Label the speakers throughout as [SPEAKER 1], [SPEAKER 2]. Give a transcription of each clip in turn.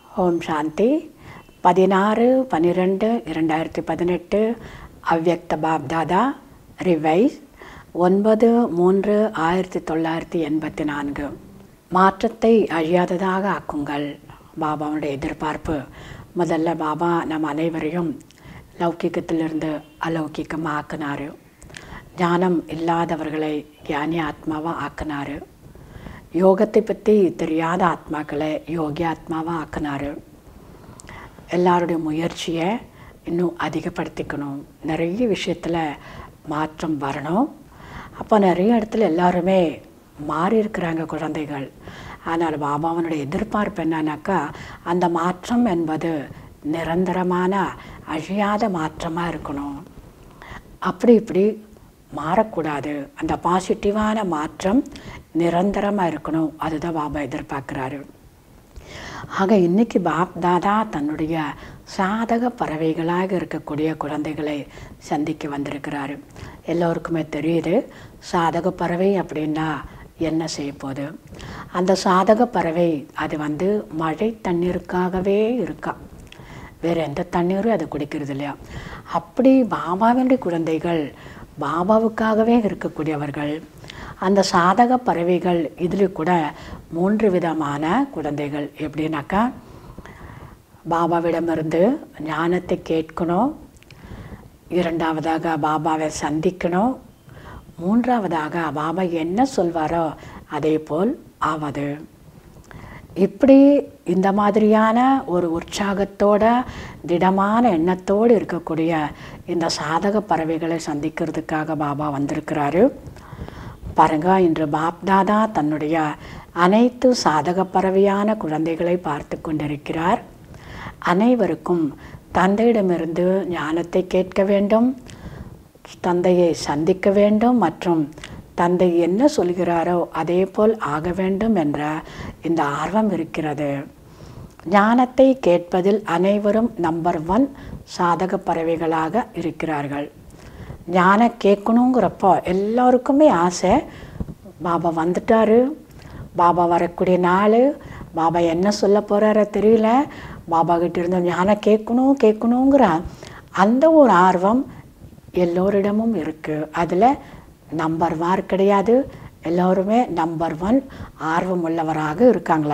[SPEAKER 1] ஓம் சாந்தி பதினாறு பன்னிரெண்டு இரண்டாயிரத்தி பதினெட்டு அவ்யக்த பாப்தாதா ரிவைஸ் ஒன்பது மூன்று ஆயிரத்தி தொள்ளாயிரத்தி எண்பத்தி நான்கு மாற்றத்தை அழியாததாக ஆக்குங்கள் பாபாவுடைய எதிர்பார்ப்பு முதல்ல பாபா நம் அனைவரையும் லௌகிக்கத்திலிருந்து அலௌகிக்கமாக ஆக்கினார் ஞானம் இல்லாதவர்களை ஞானி ஆத்மாவாக ஆக்கினார் யோகத்தை பற்றி தெரியாத ஆத்மாக்களை யோகி ஆத்மாவாக ஆக்கினார் எல்லாருடைய முயற்சியை இன்னும் அதிகப்படுத்திக்கணும் நிறைய விஷயத்தில் மாற்றம் வரணும் அப்போ நிறைய இடத்துல எல்லாருமே மாறி இருக்கிறாங்க குழந்தைகள் ஆனால் பாபாவனுடைய எதிர்பார்ப்பு என்னன்னாக்கா அந்த மாற்றம் என்பது நிரந்தரமான அழியாத மாற்றமாக இருக்கணும் அப்படி இப்படி மாறக்கூடாது அந்த பாசிட்டிவான மாற்றம் நிரந்தரமாக இருக்கணும் அதுதான் பாபா எதிர்பார்க்குறாரு ஆக இன்னைக்கு பாப் தாதா தன்னுடைய சாதக பறவைகளாக இருக்கக்கூடிய குழந்தைகளை சந்திக்க வந்திருக்கிறாரு எல்லோருக்குமே தெரியுது சாதக பறவை அப்படின்னா என்ன செய்ய போகுது அந்த சாதக பறவை அது வந்து மழை தண்ணீருக்காகவே இருக்கா வேறு எந்த தண்ணீரும் அது குடிக்கிறது இல்லையா அப்படி பாபாவினுடைய குழந்தைகள் பாபாவுக்காகவே இருக்கக்கூடியவர்கள் அந்த சாதக பறவைகள் இதில் கூட மூன்று விதமான குழந்தைகள் எப்படின்னாக்கா பாபாவிடமிருந்து ஞானத்தை கேட்கணும் இரண்டாவதாக பாபாவை சந்திக்கணும் மூன்றாவதாக பாபா என்ன சொல்வாரோ அதே போல் ஆவது இப்படி இந்த மாதிரியான ஒரு உற்சாகத்தோட திடமான எண்ணத்தோடு இருக்கக்கூடிய இந்த சாதக பறவைகளை சந்திக்கிறதுக்காக பாபா வந்திருக்கிறாரு பாருங்க இன்று பாப்தாதா தன்னுடைய அனைத்து சாதக பறவையான குழந்தைகளை பார்த்து கொண்டிருக்கிறார் அனைவருக்கும் தந்தையிடமிருந்து ஞானத்தை கேட்க வேண்டும் தந்தையை சந்திக்க வேண்டும் மற்றும் தந்தை என்ன சொல்கிறாரோ அதே போல் ஆக வேண்டும் என்ற இந்த ஆர்வம் இருக்கிறது ஞானத்தை கேட்பதில் அனைவரும் நம்பர் ஒன் சாதக பறவைகளாக இருக்கிறார்கள் ஞானம் கேட்கணுங்கிறப்போ எல்லோருக்குமே ஆசை பாபா வந்துட்டாரு பாபா வரக்கூடிய நாள் பாபா என்ன சொல்ல போகிறாரோ தெரியல பாபா கிட்ட இருந்து ஞானம் கேட்கணும் கேட்கணுங்கிற அந்த ஒரு ஆர்வம் எல்லோரிடமும் இருக்குது அதில் நம்பர் வார் கிடையாது எல்லோருமே நம்பர் ஒன் ஆர்வம் உள்ளவராக இருக்காங்களா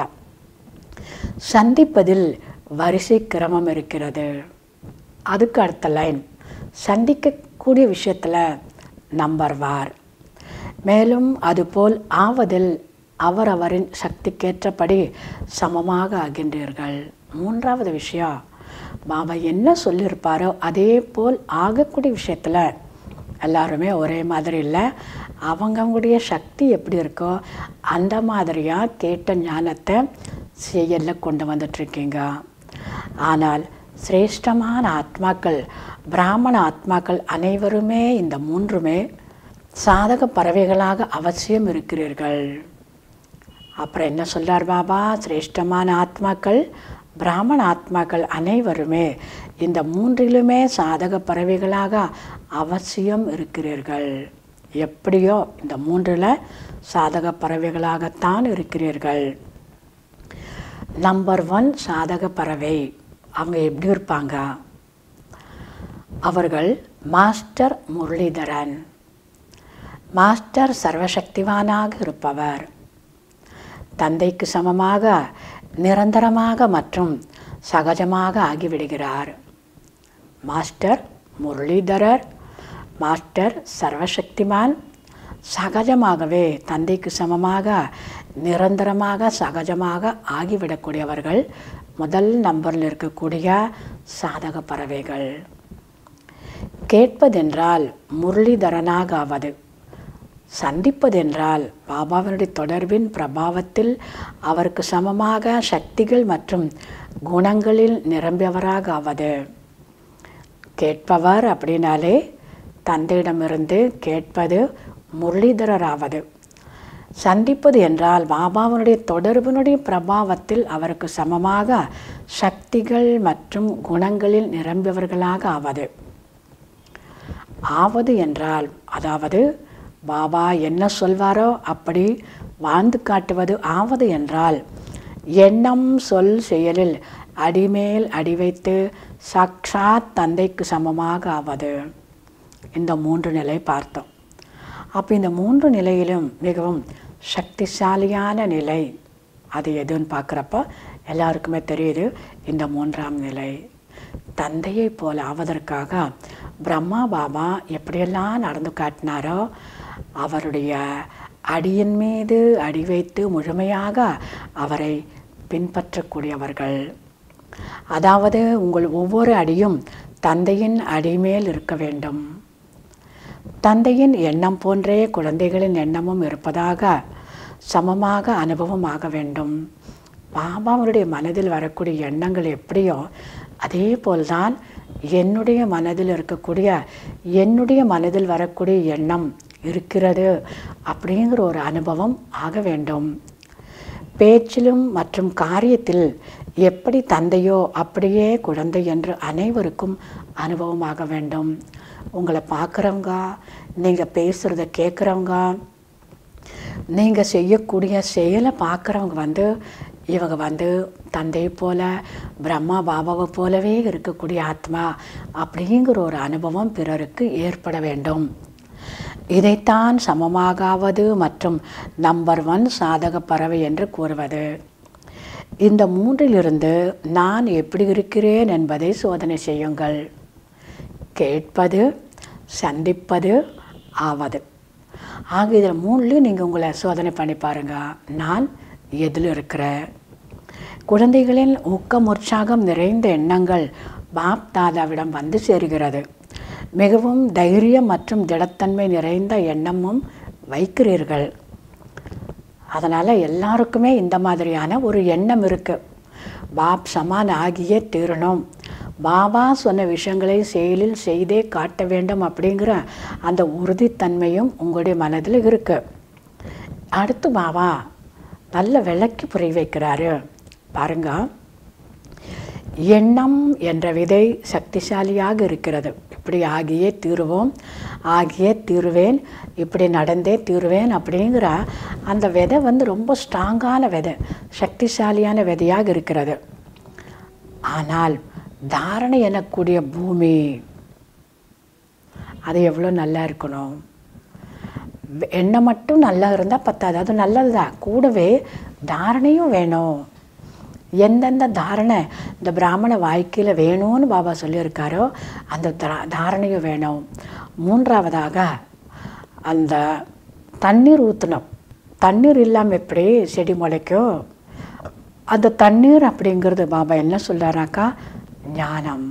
[SPEAKER 1] சந்திப்பதில் வரிசை கிரமம் இருக்கிறது அதுக்கு அடுத்த லைன் சந்திக்கக்கூடிய விஷயத்தில் நம்பர் வார் மேலும் அதுபோல் ஆவதில் அவரவரின் சக்திக்கேற்றபடி சமமாக ஆகின்றீர்கள் மூன்றாவது விஷயம் பாபா என்ன சொல்லியிருப்பாரோ அதே போல் ஆகக்கூடிய விஷயத்தில் எல்லாருமே ஒரே மாதிரி இல்லை அவங்கவுங்களுடைய சக்தி எப்படி இருக்கோ அந்த மாதிரியாக கேட்ட ஞானத்தை செயலில் கொண்டு வந்துட்ருக்கீங்க ஆனால் சிரேஷ்டமான ஆத்மாக்கள் பிராமண ஆத்மாக்கள் அனைவருமே இந்த மூன்றுமே சாதக பறவைகளாக அவசியம் இருக்கிறீர்கள் அப்புறம் என்ன சொல்றார் பாபா சிரேஷ்டமான ஆத்மாக்கள் பிராமண ஆத்மாக்கள் அனைவருமே இந்த மூன்றிலுமே சாதக பறவைகளாக அவசியம் இருக்கிறீர்கள் எப்படியோ இந்த மூன்றில் சாதக பறவைகளாகத்தான் இருக்கிறீர்கள் நம்பர் ஒன் சாதக பறவை அவங்க எப்படி இருப்பாங்க அவர்கள் மாஸ்டர் முரளிதரன் மாஸ்டர் சர்வசக்திவானாக இருப்பவர் தந்தைக்கு சமமாக நிரந்தரமாக மற்றும் சகஜமாக ஆகிவிடுகிறார் மாஸ்டர் முரளிதரர் மாஸ்டர் சர்வசக்திமான் சகஜமாகவே தந்தைக்கு சமமாக நிரந்தரமாக சகஜமாக ஆகிவிடக்கூடியவர்கள் முதல் நம்பரில் இருக்கக்கூடிய சாதக பறவைகள் கேட்பதென்றால் முரளிதரனாக ஆவது சந்திப்பதென்றால் பாபாவினுடைய தொடர்பின் பிரபாவத்தில் அவருக்கு சமமாக சக்திகள் மற்றும் குணங்களில் நிரம்பியவராக ஆவது கேட்பவர் அப்படின்னாலே தந்தையிடமிருந்து கேட்பது முரளிதரராவது சந்திப்பது என்றால் பாபாவனுடைய தொடர்பினுடைய பிரபாவத்தில் அவருக்கு சமமாக சக்திகள் மற்றும் குணங்களில் நிரம்பியவர்களாக ஆவது ஆவது என்றால் அதாவது பாபா என்ன சொல்வாரோ அப்படி வாழ்ந்து காட்டுவது ஆவது என்றால் எண்ணம் சொல் செயலில் அடிமேல் அடி வைத்து சாக்ஷாத் தந்தைக்கு சமமாக ஆவது இந்த மூன்று நிலை பார்த்தோம் அப்போ இந்த மூன்று நிலையிலும் மிகவும் சக்திசாலியான நிலை அது எதுன்னு பார்க்குறப்ப எல்லாருக்குமே தெரியுது இந்த மூன்றாம் நிலை தந்தையை போல ஆவதற்காக பிரம்மா பாபா எப்படியெல்லாம் நடந்து காட்டினாரோ அவருடைய அடியின் மீது அடி வைத்து முழுமையாக அவரை பின்பற்றக்கூடியவர்கள் அதாவது உங்கள் ஒவ்வொரு அடியும் தந்தையின் அடிமேல் இருக்க வேண்டும் தந்தையின் எண்ணம் போன்றே குழந்தைகளின் எண்ணமும் இருப்பதாக சமமாக அனுபவமாக வேண்டும் பாபாவுடைய மனதில் வரக்கூடிய எண்ணங்கள் எப்படியோ அதே போல்தான் என்னுடைய மனதில் இருக்கக்கூடிய என்னுடைய மனதில் வரக்கூடிய எண்ணம் இருக்கிறது அப்படிங்கிற ஒரு அனுபவம் ஆக வேண்டும் பேச்சிலும் மற்றும் காரியத்தில் எப்படி தந்தையோ அப்படியே குழந்தை என்று அனைவருக்கும் அனுபவமாக வேண்டும் உங்களை பார்க்குறவங்க நீங்கள் பேசுகிறத கேட்குறவங்க நீங்கள் செய்யக்கூடிய செயலை பார்க்குறவங்க வந்து இவங்க வந்து தந்தையை போல பிரம்மா பாபாவை போலவே இருக்கக்கூடிய ஆத்மா அப்படிங்கிற ஒரு அனுபவம் பிறருக்கு ஏற்பட வேண்டும் இதைத்தான் சமமாகாவது மற்றும் நம்பர் ஒன் சாதக பறவை என்று கூறுவது இந்த மூன்றிலிருந்து நான் எப்படி இருக்கிறேன் என்பதை சோதனை செய்யுங்கள் கேட்பது சந்திப்பது ஆவது ஆக இதில் மூணுலையும் நீங்கள் உங்களை சோதனை பண்ணி பாருங்கள் நான் எதில் இருக்கிறேன் குழந்தைகளின் ஊக்கம் உற்சாகம் நிறைந்த எண்ணங்கள் பாப் தாதாவிடம் வந்து சேருகிறது மிகவும் தைரியம் மற்றும் திடத்தன்மை நிறைந்த எண்ணமும் வைக்கிறீர்கள் அதனால் எல்லாருக்குமே இந்த மாதிரியான ஒரு எண்ணம் இருக்குது பாப் சமான் ஆகியே தீரணும் பாபா சொன்ன விஷயங்களை செயலில் செய்தே காட்ட வேண்டும் அப்படிங்கிற அந்த உறுதித்தன்மையும் உங்களுடைய மனதில் இருக்கு அடுத்து பாபா நல்ல விளக்கி புரிய வைக்கிறாரு பாருங்க எண்ணம் என்ற விதை சக்திசாலியாக இருக்கிறது இப்படி ஆகியே தீருவோம் ஆகியே தீருவேன் இப்படி நடந்தே தீருவேன் அப்படிங்கிற அந்த விதை வந்து ரொம்ப ஸ்ட்ராங்கான விதை சக்திசாலியான விதையாக இருக்கிறது ஆனால் தாரணை எனக்கூடிய பூமி அது எவ்வளோ நல்லா இருக்கணும் எண்ணம் மட்டும் நல்லா இருந்தால் பத்தாது அது நல்லது தான் கூடவே தாரணையும் வேணும் எந்தெந்த தாரணை இந்த பிராமண வாழ்க்கையில் வேணும்னு பாபா சொல்லியிருக்காரோ அந்த தா தாரணையும் வேணும் மூன்றாவதாக அந்த தண்ணீர் ஊற்றணும் தண்ணீர் இல்லாமல் எப்படி செடி முளைக்கும் அந்த தண்ணீர் அப்படிங்கிறது பாபா என்ன சொல்கிறாராக்கா ஞானம்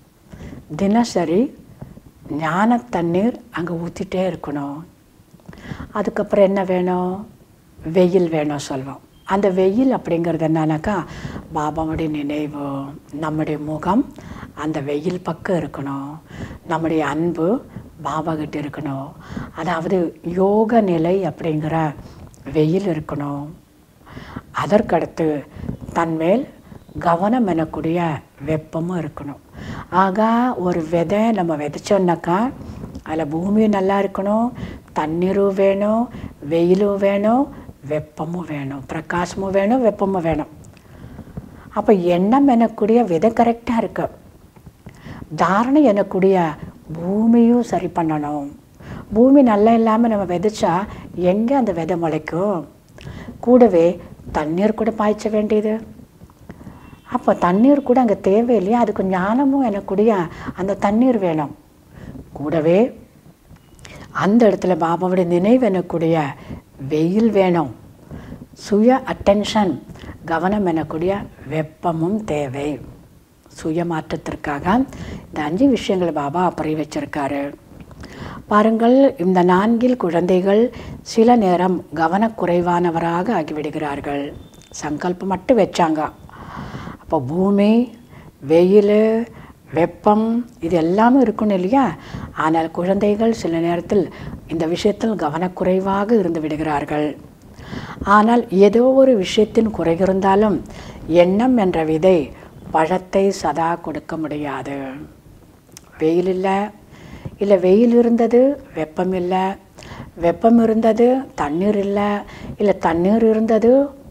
[SPEAKER 1] தினசரி ஞான தண்ணீர் அங்கே ஊற்றிட்டே இருக்கணும் அதுக்கப்புறம் என்ன வேணும் வெயில் வேணும் சொல்வோம் அந்த வெயில் அப்படிங்கிறது என்னன்னாக்கா பாபாவுடைய நினைவு நம்முடைய முகம் அந்த வெயில் பக்கம் இருக்கணும் நம்முடைய அன்பு பாபா கிட்ட இருக்கணும் அதாவது யோக நிலை அப்படிங்கிற வெயில் இருக்கணும் அதற்கடுத்து தன்மேல் கவனம் எனக்கூடிய வெப்பமும் இருக்கணும் ஆகா ஒரு விதை நம்ம விதைச்சோன்னாக்கா அதில் பூமியும் நல்லா இருக்கணும் தண்ணீரும் வேணும் வெயிலும் வேணும் வெப்பமும் வேணும் பிரகாசமும் வேணும் வெப்பமும் வேணும் அப்போ எண்ணம் எனக்கூடிய விதை கரெக்டாக இருக்கு தாரணை எனக்கூடிய பூமியும் சரி பண்ணணும் பூமி நல்லா இல்லாமல் நம்ம விதைச்சா எங்கே அந்த விதை முளைக்கும் கூடவே தண்ணீர் கூட பாய்ச்ச வேண்டியது அப்போ தண்ணீர் கூட அங்கே தேவையில்லையா அதுக்கு ஞானமும் எனக்கூடிய அந்த தண்ணீர் வேணும் கூடவே அந்த இடத்துல பாபாவுடைய நினைவு எனக்கூடிய வெயில் வேணும் சுய அட்டென்ஷன் கவனம் எனக்கூடிய வெப்பமும் தேவை சுய மாற்றத்திற்காக இந்த அஞ்சு விஷயங்களை பாபா அப்பறி வச்சிருக்காரு பாருங்கள் இந்த நான்கில் குழந்தைகள் சில நேரம் கவனக்குறைவானவராக ஆகிவிடுகிறார்கள் சங்கல்பம் மட்டும் வச்சாங்க அப்போ பூமி வெயில் வெப்பம் இது எல்லாமே இருக்கணும் இல்லையா ஆனால் குழந்தைகள் சில நேரத்தில் இந்த விஷயத்தில் கவனக்குறைவாக இருந்து விடுகிறார்கள் ஆனால் ஏதோ ஒரு விஷயத்தின் குறை இருந்தாலும் எண்ணம் என்ற விதை பழத்தை சதா கொடுக்க முடியாது வெயில் இல்லை இல்லை வெயில் இருந்தது வெப்பம் இல்லை வெப்பம் இருந்தது தண்ணீர் இல்லை இல்லை தண்ணீர் இருந்தது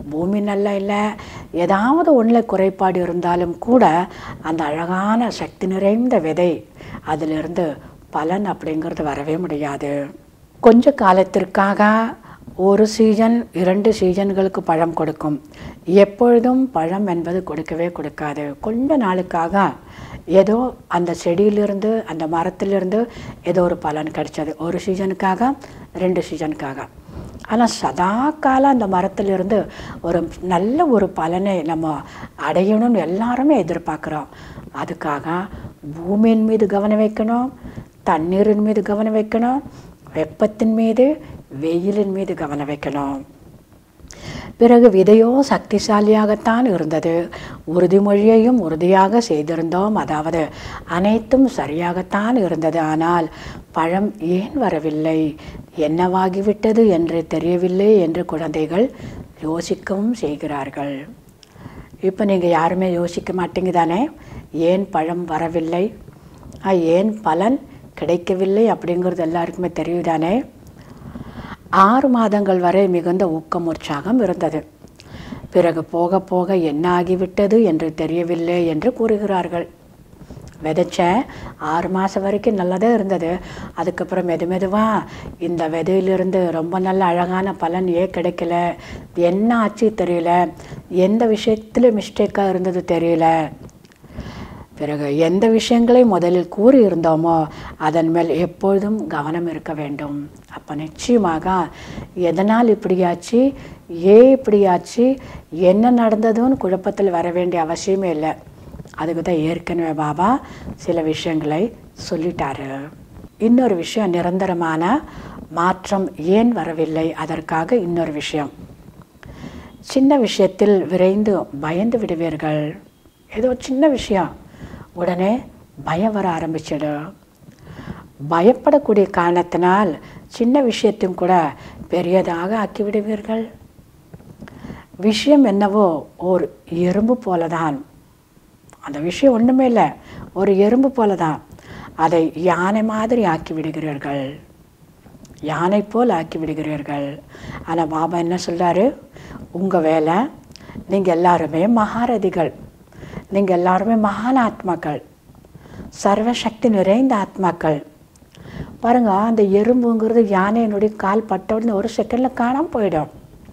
[SPEAKER 1] பூமி நல்லா இல்லை ஏதாவது ஒன்றில் குறைபாடு இருந்தாலும் கூட அந்த அழகான சக்தி நிறைந்த விதை அதிலிருந்து பலன் அப்படிங்கிறது வரவே முடியாது கொஞ்ச காலத்திற்காக ஒரு சீசன் இரண்டு சீசன்களுக்கு பழம் கொடுக்கும் எப்பொழுதும் பழம் என்பது கொடுக்கவே கொடுக்காது கொஞ்ச நாளுக்காக ஏதோ அந்த செடியிலிருந்து அந்த மரத்திலிருந்து ஏதோ ஒரு பலன் கிடைச்சது ஒரு சீசனுக்காக ரெண்டு சீசனுக்காக ஆனால் சதா காலம் அந்த மரத்திலிருந்து ஒரு நல்ல ஒரு பலனை நம்ம அடையணும்னு எல்லாருமே எதிர்பார்க்குறோம் அதுக்காக பூமியின் மீது கவனம் வைக்கணும் தண்ணீரின் மீது கவனம் வைக்கணும் வெப்பத்தின் மீது வெயிலின் மீது கவனம் வைக்கணும் பிறகு விதையோ சக்திசாலியாகத்தான் இருந்தது உறுதிமொழியையும் உறுதியாக செய்திருந்தோம் அதாவது அனைத்தும் சரியாகத்தான் இருந்தது ஆனால் பழம் ஏன் வரவில்லை என்னவாகிவிட்டது என்று தெரியவில்லை என்று குழந்தைகள் யோசிக்கவும் செய்கிறார்கள் இப்போ நீங்கள் யாருமே யோசிக்க மாட்டீங்க தானே ஏன் பழம் வரவில்லை ஆ, ஏன் பலன் கிடைக்கவில்லை அப்படிங்கிறது எல்லாருக்குமே தெரியுதானே ஆறு மாதங்கள் வரை மிகுந்த ஊக்கம் உற்சாகம் இருந்தது பிறகு போக போக என்ன ஆகிவிட்டது என்று தெரியவில்லை என்று கூறுகிறார்கள் விதைச்ச ஆறு மாதம் வரைக்கும் நல்லதே இருந்தது அதுக்கப்புறம் மெது மெதுவாக இந்த விதையிலிருந்து ரொம்ப நல்ல அழகான பலன் ஏன் கிடைக்கல என்ன ஆச்சு தெரியல எந்த விஷயத்தில் மிஸ்டேக்காக இருந்தது தெரியல பிறகு எந்த விஷயங்களை முதலில் கூறியிருந்தோமோ அதன் மேல் எப்பொழுதும் கவனம் இருக்க வேண்டும் அப்போ நிச்சயமாக எதனால் இப்படியாச்சு ஏன் இப்படியாச்சு என்ன நடந்ததுன்னு குழப்பத்தில் வர வேண்டிய அவசியமே இல்லை அதுக்கு தான் ஏற்கனவே பாபா சில விஷயங்களை சொல்லிட்டாரு இன்னொரு விஷயம் நிரந்தரமான மாற்றம் ஏன் வரவில்லை அதற்காக இன்னொரு விஷயம் சின்ன விஷயத்தில் விரைந்து பயந்து விடுவீர்கள் ஏதோ சின்ன விஷயம் உடனே பயம் வர ஆரம்பிச்சிடும் பயப்படக்கூடிய காரணத்தினால் சின்ன விஷயத்தையும் கூட பெரியதாக ஆக்கி விடுவீர்கள் விஷயம் என்னவோ ஒரு எறும்பு போலதான் அந்த விஷயம் ஒன்றுமே இல்லை ஒரு எறும்பு போல தான் அதை யானை மாதிரி ஆக்கி விடுகிறீர்கள் யானை போல் ஆக்கி விடுகிறீர்கள் ஆனால் பாபா என்ன சொல்றாரு உங்கள் வேலை நீங்கள் எல்லாருமே மகாரதிகள் நீங்கள் எல்லாருமே மகான் ஆத்மாக்கள் சர்வசக்தி நிறைந்த ஆத்மாக்கள் பாருங்க அந்த எறும்புங்கிறது யானையினுடைய கால் பட்ட உடனே ஒரு செகண்டில் காணாம போயிடும்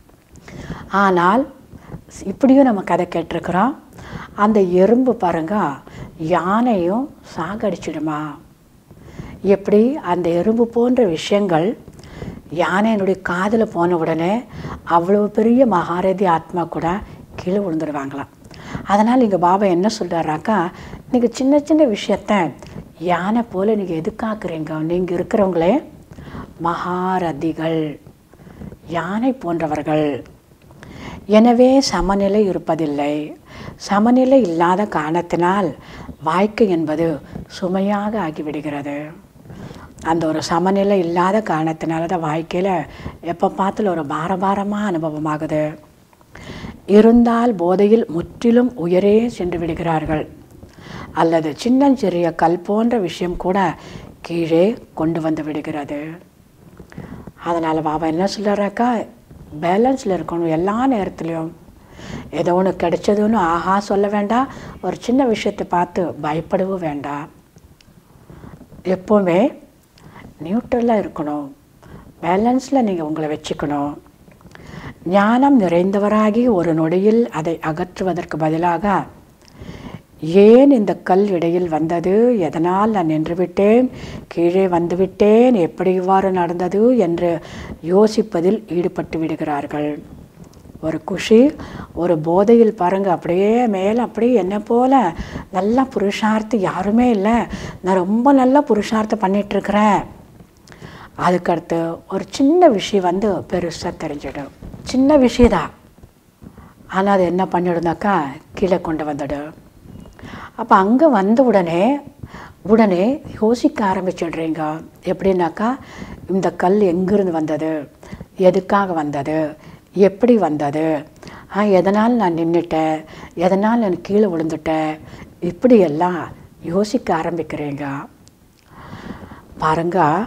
[SPEAKER 1] ஆனால் இப்படியும் நம்ம கதை கேட்டிருக்கிறோம் அந்த எறும்பு பாருங்க யானையும் சாகடிச்சிடுமா எப்படி அந்த எறும்பு போன்ற விஷயங்கள் யானையினுடைய காதில் போன உடனே அவ்வளோ பெரிய மகாரதி ஆத்மா கூட கீழே விழுந்துடுவாங்களாம் அதனால் இங்கே பாபா என்ன சொல்கிறாராக்கா நீங்கள் சின்ன சின்ன விஷயத்த யானை போல் நீங்கள் எதுக்காக்குறீங்க நீங்கள் இருக்கிறவங்களே மகாரதிகள் யானை போன்றவர்கள் எனவே சமநிலை இருப்பதில்லை சமநிலை இல்லாத காரணத்தினால் வாழ்க்கை என்பது சுமையாக ஆகிவிடுகிறது அந்த ஒரு சமநிலை இல்லாத காரணத்தினால தான் வாழ்க்கையில் எப்போ பார்த்தாலும் ஒரு பாரபாரமாக அனுபவமாகுது இருந்தால் போதையில் முற்றிலும் உயரே சென்று விடுகிறார்கள் அல்லது சின்னஞ்சிறிய கல் போன்ற விஷயம் கூட கீழே கொண்டு வந்து விடுகிறது அதனால் பாபா என்ன சொல்கிறாக்கா பேலன்ஸில் இருக்கணும் எல்லா நேரத்துலையும் ஏதோ ஒன்று கிடைச்சதுன்னு ஆஹா சொல்ல வேண்டாம் ஒரு சின்ன விஷயத்தை பார்த்து பயப்படவும் வேண்டாம் எப்போவுமே நியூட்ரலாக இருக்கணும் பேலன்ஸில் நீங்கள் உங்களை வச்சுக்கணும் ஞானம் நிறைந்தவராகி ஒரு நொடியில் அதை அகற்றுவதற்கு பதிலாக ஏன் இந்த கல் இடையில் வந்தது எதனால் நான் நின்றுவிட்டேன் கீழே வந்துவிட்டேன் எப்படி இவ்வாறு நடந்தது என்று யோசிப்பதில் ஈடுபட்டு விடுகிறார்கள் ஒரு குஷி ஒரு போதையில் பாருங்க அப்படியே மேலே அப்படியே என்ன போல நல்லா புருஷார்த்தி யாருமே இல்லை நான் ரொம்ப நல்லா புருஷார்த்தம் பண்ணிகிட்ருக்கிறேன் அதுக்கடுத்து ஒரு சின்ன விஷயம் வந்து பெருசாக தெரிஞ்சிடும் சின்ன விஷயதான் ஆனால் அது என்ன பண்ணிடுனாக்கா கீழே கொண்டு வந்துடும் அப்போ அங்கே வந்த உடனே உடனே யோசிக்க ஆரம்பிச்சிடுறீங்க எப்படின்னாக்கா இந்த கல் எங்கிருந்து வந்தது எதுக்காக வந்தது எப்படி வந்தது ஆ எதனால் நான் நின்றுட்டேன் எதனால் நான் கீழே விழுந்துட்டேன் இப்படியெல்லாம் யோசிக்க ஆரம்பிக்கிறீங்க பாருங்க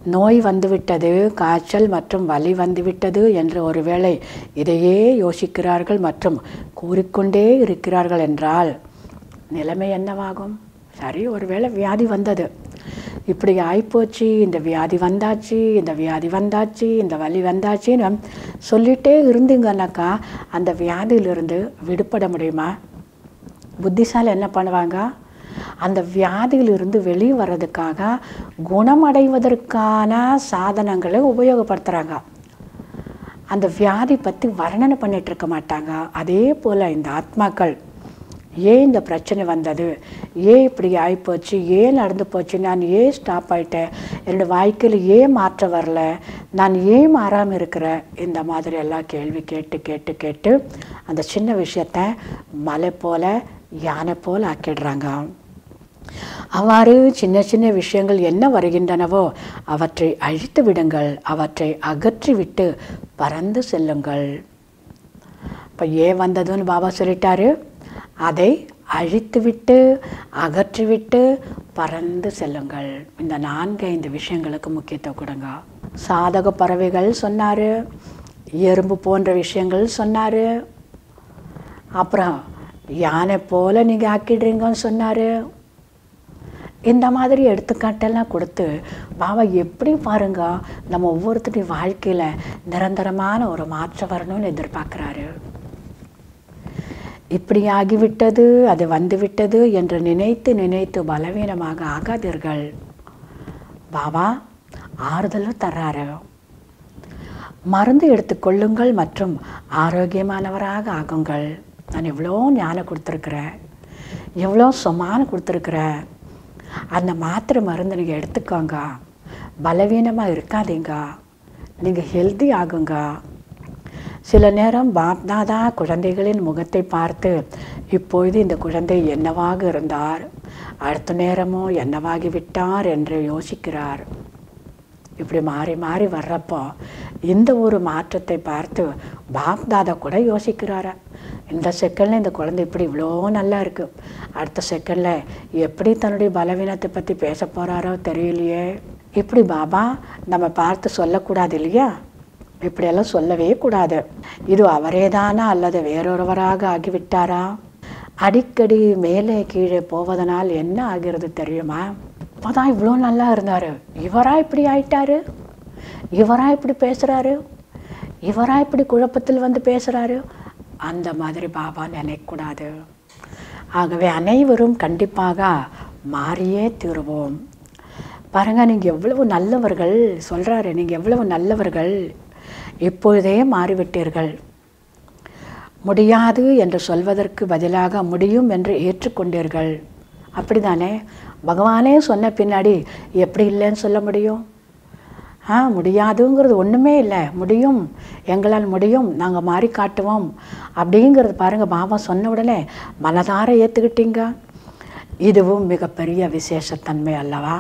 [SPEAKER 1] நோய் வந்துவிட்டது காய்ச்சல் மற்றும் வலி வந்துவிட்டது என்று ஒருவேளை இதையே யோசிக்கிறார்கள் மற்றும் கூறிக்கொண்டே இருக்கிறார்கள் என்றால் நிலைமை என்னவாகும் சரி ஒருவேளை வியாதி வந்தது இப்படி ஆயிப்போச்சு இந்த வியாதி வந்தாச்சு இந்த வியாதி வந்தாச்சு இந்த வலி வந்தாச்சுன்னு சொல்லிட்டே இருந்தீங்கன்னாக்கா அந்த வியாதியிலிருந்து விடுபட முடியுமா புத்திசாலி என்ன பண்ணுவாங்க அந்த வியாதியிலிருந்து வெளியே வர்றதுக்காக குணமடைவதற்கான சாதனங்களை உபயோகப்படுத்துகிறாங்க அந்த வியாதி பற்றி வர்ணனை பண்ணிட்டு இருக்க மாட்டாங்க அதே போல் இந்த ஆத்மாக்கள் ஏன் இந்த பிரச்சனை வந்தது ஏன் இப்படி ஆகிப்போச்சு ஏன் நடந்து போச்சு நான் ஏன் ஸ்டாப் ஆயிட்டேன் என்னோடய வாழ்க்கையில் ஏன் மாற்றம் வரல நான் ஏன் மாறாமல் இருக்கிறேன் இந்த மாதிரி எல்லாம் கேள்வி கேட்டு கேட்டு கேட்டு அந்த சின்ன விஷயத்த மலை போல யானை போல் ஆக்கிடுறாங்க அவ்வாறு சின்ன சின்ன விஷயங்கள் என்ன வருகின்றனவோ அவற்றை அழித்து விடுங்கள் அவற்றை அகற்றி விட்டு பறந்து செல்லுங்கள் இப்போ ஏன் வந்ததுன்னு பாபா சொல்லிட்டாரு அதை அழித்துவிட்டு அகற்றிவிட்டு பறந்து செல்லுங்கள் இந்த நான்கு ஐந்து விஷயங்களுக்கு முக்கியத்துவம் கொடுங்க சாதக பறவைகள் சொன்னார் எறும்பு போன்ற விஷயங்கள் சொன்னார் அப்புறம் யானை போல நீங்கள் ஆக்கிடுறீங்கன்னு சொன்னார் இந்த மாதிரி எடுத்துக்காட்டெல்லாம் கொடுத்து பாபா எப்படி பாருங்க நம்ம ஒவ்வொருத்தருடைய வாழ்க்கையில் நிரந்தரமான ஒரு மாற்றம் வரணும்னு எதிர்பார்க்குறாரு இப்படி ஆகிவிட்டது அது வந்துவிட்டது என்று நினைத்து நினைத்து பலவீனமாக ஆகாதீர்கள் பாபா ஆறுதலும் தர்றாரு மருந்து எடுத்துக்கொள்ளுங்கள் மற்றும் ஆரோக்கியமானவராக ஆகுங்கள் நான் எவ்வளோ ஞானம் கொடுத்துருக்குறேன் எவ்வளோ சுமானம் கொடுத்துருக்குறேன் அந்த மாத்திரை மருந்து நீங்கள் எடுத்துக்கோங்க பலவீனமாக இருக்காதீங்க நீங்கள் ஹெல்தி ஆகுங்க சில நேரம் பாப்தாதா குழந்தைகளின் முகத்தை பார்த்து இப்பொழுது இந்த குழந்தை என்னவாக இருந்தார் அடுத்த நேரமோ என்னவாகி விட்டார் என்று யோசிக்கிறார் இப்படி மாறி மாறி வர்றப்போ இந்த ஒரு மாற்றத்தை பார்த்து பாப்தாதா கூட யோசிக்கிறாரா இந்த செகண்டில் இந்த குழந்தை இப்படி இவ்வளோ நல்லா இருக்குது அடுத்த செகண்டில் எப்படி தன்னுடைய பலவீனத்தை பற்றி பேச போகிறாரோ தெரியலையே இப்படி பாபா நம்ம பார்த்து சொல்லக்கூடாது இல்லையா இப்படியெல்லாம் சொல்லவே கூடாது இது அவரே தானா அல்லது வேறொருவராக ஆகிவிட்டாரா அடிக்கடி மேலே கீழே போவதனால் என்ன ஆகிறது தெரியுமா அப்போதான் இவ்வளோ நல்லா இருந்தார் இவரா இப்படி ஆயிட்டாரு இவரா இப்படி பேசுகிறாரு இவரா இப்படி குழப்பத்தில் வந்து பேசுகிறாரு அந்த மாதிரி பாபா நினைக்கக்கூடாது ஆகவே அனைவரும் கண்டிப்பாக மாறியே தீருவோம் பாருங்க நீங்கள் எவ்வளவு நல்லவர்கள் சொல்கிறாரு நீங்கள் எவ்வளவு நல்லவர்கள் இப்பொழுதே மாறிவிட்டீர்கள் முடியாது என்று சொல்வதற்கு பதிலாக முடியும் என்று ஏற்றுக்கொண்டீர்கள் அப்படிதானே பகவானே சொன்ன பின்னாடி எப்படி இல்லைன்னு சொல்ல முடியும் ஆ முடியாதுங்கிறது ஒன்றுமே இல்லை முடியும் எங்களால் முடியும் நாங்கள் மாறி காட்டுவோம் அப்படிங்கிறது பாருங்கள் பாபா சொன்ன உடனே மனதார ஏற்றுக்கிட்டீங்க இதுவும் மிகப்பெரிய விசேஷத்தன்மை அல்லவா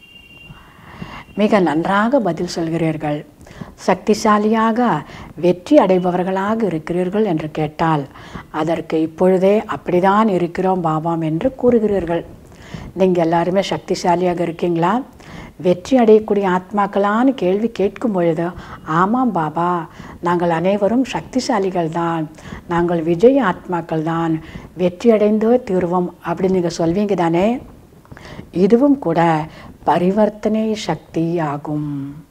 [SPEAKER 1] மிக நன்றாக பதில் சொல்கிறீர்கள் சக்திசாலியாக வெற்றி அடைபவர்களாக இருக்கிறீர்கள் என்று கேட்டால் அதற்கு இப்பொழுதே அப்படிதான் இருக்கிறோம் பாபாம் என்று கூறுகிறீர்கள் நீங்கள் எல்லாருமே சக்திசாலியாக இருக்கீங்களா வெற்றி அடையக்கூடிய ஆத்மாக்களான்னு கேள்வி கேட்கும் பொழுது ஆமாம் பாபா நாங்கள் அனைவரும் சக்திசாலிகள் தான் நாங்கள் விஜய் ஆத்மாக்கள் தான் வெற்றி அடைந்தோ தீர்வோம் அப்படின்னு நீங்கள் சொல்வீங்க தானே இதுவும் கூட பரிவர்த்தனை சக்தி ஆகும்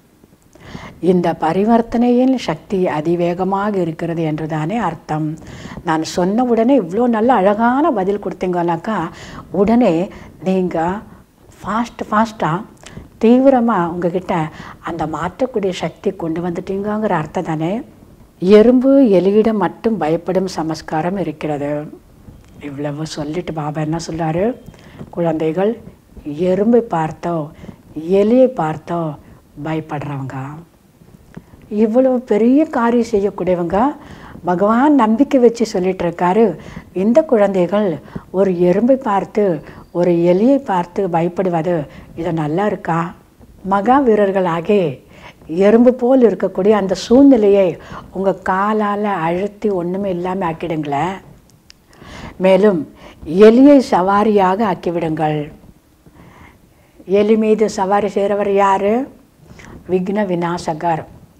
[SPEAKER 1] இந்த பரிவர்த்தனையின் சக்தி அதிவேகமாக இருக்கிறது என்று தானே அர்த்தம் நான் சொன்ன உடனே இவ்வளோ நல்ல அழகான பதில் கொடுத்தீங்கன்னாக்கா உடனே நீங்கள் ஃபாஸ்ட் ஃபாஸ்ட்டாக தீவிரமாக உங்ககிட்ட அந்த மாற்றக்கூடிய சக்தி கொண்டு வந்துட்டீங்கங்கிற அர்த்தம் தானே எறும்பு எலியிடம் மட்டும் பயப்படும் சமஸ்காரம் இருக்கிறது இவ்வளவு சொல்லிட்டு பாபா என்ன சொல்றாரு குழந்தைகள் எறும்பை பார்த்தோ எலியை பார்த்தோ பயப்படுறவங்க இவ்வளவு பெரிய காரியம் செய்யக்கூடியவங்க பகவான் நம்பிக்கை வச்சு சொல்லிட்டு இருக்காரு இந்த குழந்தைகள் ஒரு எறும்பை பார்த்து ஒரு எலியை பார்த்து பயப்படுவது இது நல்லா இருக்கா மகா வீரர்களாகி எறும்பு போல் இருக்கக்கூடிய அந்த சூழ்நிலையை உங்கள் காலால் அழுத்தி ஒன்றுமே இல்லாமல் ஆக்கிடுங்களேன் மேலும் எலியை சவாரியாக ஆக்கிவிடுங்கள் எலி மீது சவாரி செய்கிறவர் யார் விக்ன விநாசகர்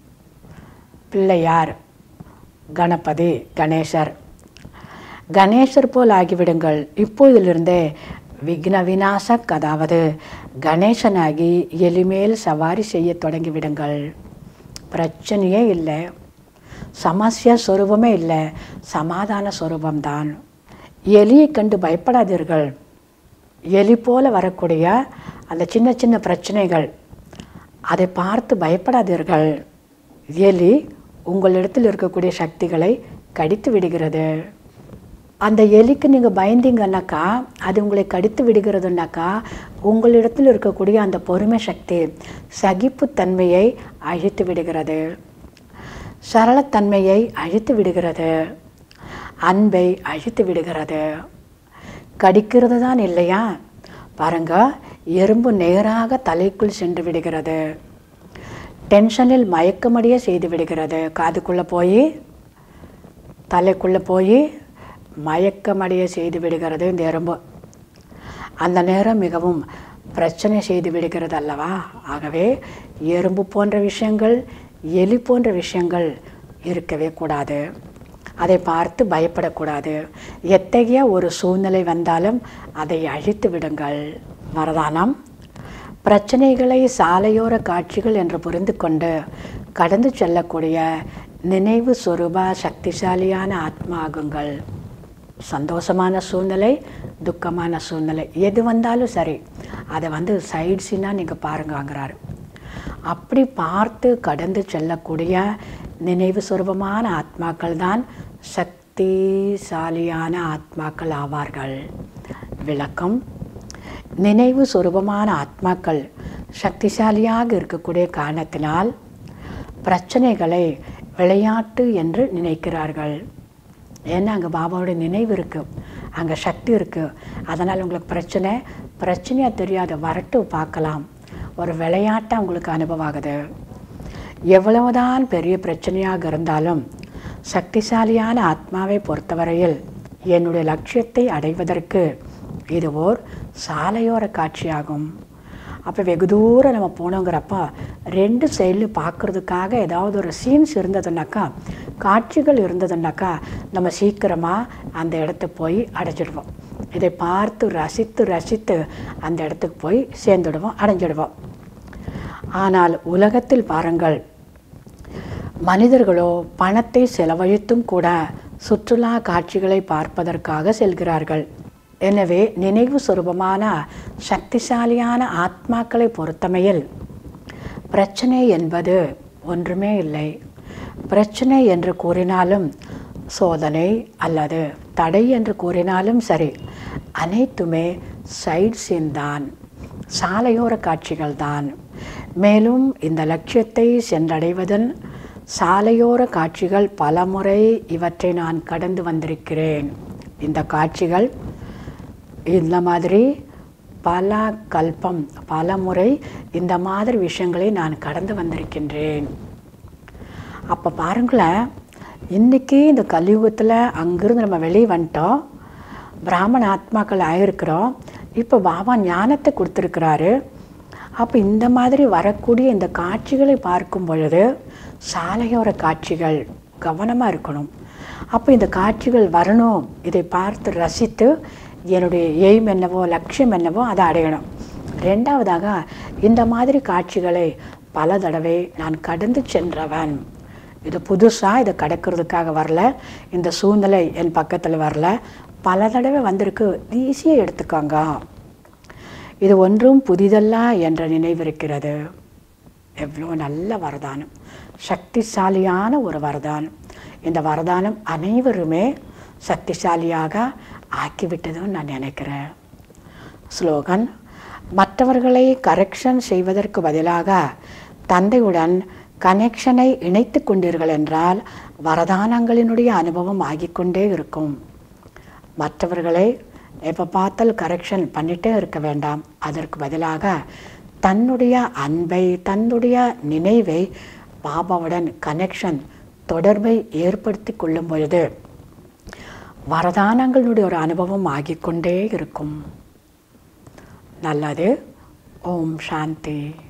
[SPEAKER 1] பிள்ளையார் கணபதி கணேசர் கணேசர் போல் ஆகிவிடுங்கள் இப்போதிலிருந்தே விக்ன விநாசக் அதாவது கணேசனாகி எலிமேல் சவாரி செய்ய தொடங்கிவிடுங்கள் பிரச்சனையே இல்லை சமஸ்ய சொரூபமே இல்லை சமாதான சொரூபம்தான் எலியை கண்டு பயப்படாதீர்கள் எலி போல வரக்கூடிய அந்த சின்ன சின்ன பிரச்சனைகள் அதை பார்த்து பயப்படாதீர்கள் எலி உங்களிடத்தில் இருக்கக்கூடிய சக்திகளை கடித்து விடுகிறது அந்த எலிக்கு நீங்கள் பயந்தீங்கன்னாக்கா அது உங்களை கடித்து விடுகிறதுனாக்கா உங்களிடத்தில் இருக்கக்கூடிய அந்த பொறுமை சக்தி சகிப்புத்தன்மையை அழித்து விடுகிறது சரளத்தன்மையை அழித்து விடுகிறது அன்பை அழித்து விடுகிறது கடிக்கிறது தான் இல்லையா பாருங்க எறும்பு நேராக தலைக்குள் சென்று விடுகிறது டென்ஷனில் மயக்கமடைய செய்து விடுகிறது காதுக்குள்ளே போய் தலைக்குள்ளே போய் மயக்கமடைய செய்து விடுகிறது இந்த எறும்பு அந்த நேரம் மிகவும் பிரச்சனை செய்து விடுகிறது அல்லவா ஆகவே எறும்பு போன்ற விஷயங்கள் எலி போன்ற விஷயங்கள் இருக்கவே கூடாது அதை பார்த்து பயப்படக்கூடாது எத்தகைய ஒரு சூழ்நிலை வந்தாலும் அதை அழித்து விடுங்கள் வரதானம் பிரச்சனைகளை சாலையோர காட்சிகள் என்று புரிந்து கொண்டு கடந்து செல்லக்கூடிய நினைவு சொரூப சக்திசாலியான ஆத்மா ஆகுங்கள் சந்தோஷமான சூழ்நிலை துக்கமான சூழ்நிலை எது வந்தாலும் சரி அதை வந்து சைட் சீனாக நீங்கள் பாருங்கங்கிறாரு அப்படி பார்த்து கடந்து செல்லக்கூடிய நினைவு சுரூபமான ஆத்மாக்கள் தான் சக்திசாலியான ஆத்மாக்கள் ஆவார்கள் விளக்கம் நினைவு சுரூபமான ஆத்மாக்கள் சக்திசாலியாக இருக்கக்கூடிய காரணத்தினால் பிரச்சனைகளை விளையாட்டு என்று நினைக்கிறார்கள் ஏன்னா அங்கே பாபாவுடைய நினைவு இருக்குது அங்கே சக்தி இருக்குது அதனால் உங்களுக்கு பிரச்சனை பிரச்சனையாக தெரியாத வரட்டு பார்க்கலாம் ஒரு விளையாட்டாக உங்களுக்கு அனுபவம் ஆகுது எவ்வளவுதான் பெரிய பிரச்சனையாக இருந்தாலும் சக்திசாலியான ஆத்மாவை பொறுத்தவரையில் என்னுடைய லட்சியத்தை அடைவதற்கு இது ஓர் சாலையோர காட்சியாகும் அப்போ வெகு தூரம் நம்ம போனோங்கிறப்ப ரெண்டு சைடில் பார்க்குறதுக்காக ஏதாவது ஒரு சீன்ஸ் இருந்ததுனாக்கா காட்சிகள் இருந்ததுனாக்கா நம்ம சீக்கிரமாக அந்த இடத்துக்கு போய் அடைஞ்சிடுவோம் இதை பார்த்து ரசித்து ரசித்து அந்த இடத்துக்கு போய் சேர்ந்துடுவோம் அடைஞ்சிடுவோம் ஆனால் உலகத்தில் பாருங்கள் மனிதர்களோ பணத்தை செலவழித்தும் கூட சுற்றுலா காட்சிகளை பார்ப்பதற்காக செல்கிறார்கள் எனவே நினைவு சுரூபமான சக்திசாலியான ஆத்மாக்களை பொறுத்தமையில் பிரச்சனை என்பது ஒன்றுமே இல்லை பிரச்சனை என்று கூறினாலும் சோதனை அல்லது தடை என்று கூறினாலும் சரி அனைத்துமே சைட் சீன் தான் சாலையோர காட்சிகள் தான் மேலும் இந்த லட்சியத்தை சென்றடைவதன் சாலையோர காட்சிகள் பலமுறை இவற்றை நான் கடந்து வந்திருக்கிறேன் இந்த காட்சிகள் இந்த மாதிரி பல கல்பம் பல முறை இந்த மாதிரி விஷயங்களை நான் கடந்து வந்திருக்கின்றேன் அப்போ பாருங்களேன் இன்றைக்கி இந்த கலியுகத்தில் அங்கிருந்து நம்ம வெளியே வந்துட்டோம் பிராமண ஆத்மாக்கள் ஆயிருக்கிறோம் இப்போ பாபா ஞானத்தை கொடுத்துருக்கிறாரு அப்போ இந்த மாதிரி வரக்கூடிய இந்த காட்சிகளை பார்க்கும் பொழுது சாலையோர காட்சிகள் கவனமாக இருக்கணும் அப்போ இந்த காட்சிகள் வரணும் இதை பார்த்து ரசித்து என்னுடைய எய்ம் என்னவோ லட்சியம் என்னவோ அதை அடையணும் ரெண்டாவதாக இந்த மாதிரி காட்சிகளை பல தடவை நான் கடந்து சென்றவன் இது புதுசாக இதை கடக்கிறதுக்காக வரல இந்த சூழ்நிலை என் பக்கத்தில் வரல பல தடவை வந்திருக்கு ஈஸியாக எடுத்துக்கோங்க இது ஒன்றும் புதிதல்ல என்ற நினைவு இருக்கிறது எவ்வளோ நல்ல வரதானம் சக்திசாலியான ஒரு வரதானம் இந்த வரதானம் அனைவருமே சக்திசாலியாக ஆக்கிவிட்டதுன்னு நான் நினைக்கிறேன் ஸ்லோகன் மற்றவர்களை கரெக்ஷன் செய்வதற்கு பதிலாக தந்தையுடன் கனெக்ஷனை இணைத்து கொண்டீர்கள் என்றால் வரதானங்களினுடைய அனுபவம் ஆகிக்கொண்டே இருக்கும் மற்றவர்களை எப்போ பார்த்தால் கரெக்ஷன் பண்ணிட்டே இருக்க வேண்டாம் அதற்கு பதிலாக தன்னுடைய அன்பை தன்னுடைய நினைவை பாபாவுடன் கனெக்ஷன் தொடர்பை ஏற்படுத்தி கொள்ளும் பொழுது வரதானங்களுடைய ஒரு அனுபவம் ஆகிக்கொண்டே இருக்கும் நல்லது ஓம் சாந்தி